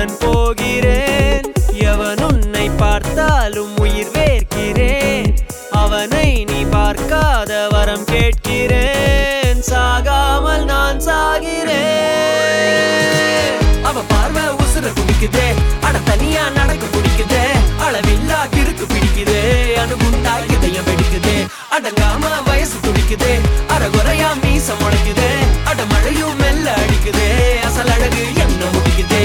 உடன் போகிறேன் எவன் உன்னை பார்த்தாலும் உயிர் வேர்க்கிறேன் அவனை நீ பார்க்காத வரம் கேட்கிறேன் சாகாமல் நான் சாகிறேன் அவ பார்வை உசுர குடிக்குதே அட தனியா நடக்க பிடிக்குதே அளவில்லா கிறுக்கு பிடிக்குதே அணுகுண்டா இதயம் வெடிக்குதே அடங்காம வயசு துடிக்குதே அறகுறையா மீச முளைக்குதே அட மழையும் மெல்ல அடிக்குதே அசல் அழகு என்ன முடிக்குதே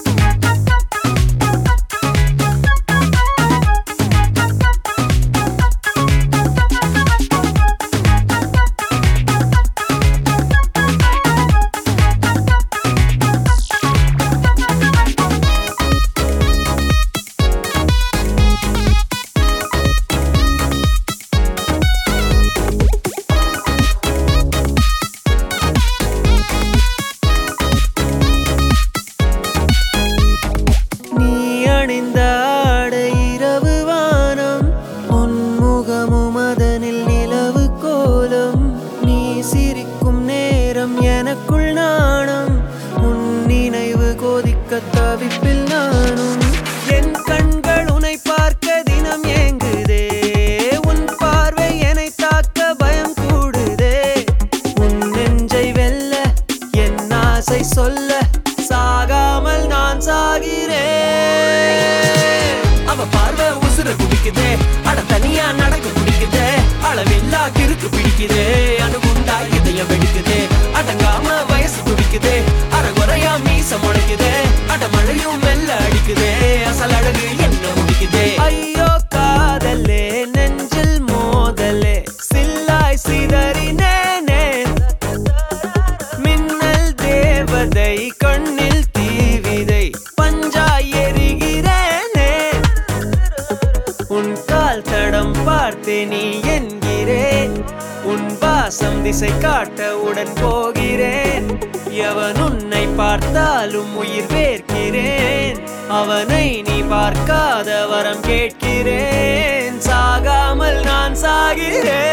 நீ அணிந்த ஆடை இரவு வானம் உன்முகமும் அதனில் நிலவு கோலம் நீ சிரிக்கும் நேரம் எனக்குள் நாணம் உன் நினைவு கோதிக்க தவிப்பில் நானும் என் கண்கள் உன்னை பார்க்க தினம் ஏங்குதே உன் பார்வை என்னை தாக்க பயம் கூடுதே உன் நெஞ்சை வெல்ல என் ஆசை சொல்ல சாகாமல் நான் சாகிறேன் அவ பார்வை உசுர குடிக்குதே அட தனியா நடக்க பிடிக்குதே அளவில்லா கிறுக்கு பிடிக்குதே அணுகுண்டா இதயம் வெடிக்குதே அடங்காம வயசு துடிக்குதே அறகுறையா மீச முளைக்குதே அட மழையும் மெல்ல அடிக்குதே அசல் அழகு என்ன முடிக்குதே ஐயோ காதலே நெஞ்சில் மோதலே சில்லாய் சிதறினேனே மின்னல் தேவதை கண்ணில் தீவிதை பஞ்சாய் எரிகிறேனே உன் கால் தடம் பார்த்து நீ என்கிறேன் உன் வாசம் திசை காட்ட உடன் போகிறேன் எவன் உன்னை பார்த்தாலும் உயிர் வேர்க்கிறேன் அவனை நீ பார்க்காத வரம் கேட்கிறேன் சாகாமல் நான் சாகிறேன்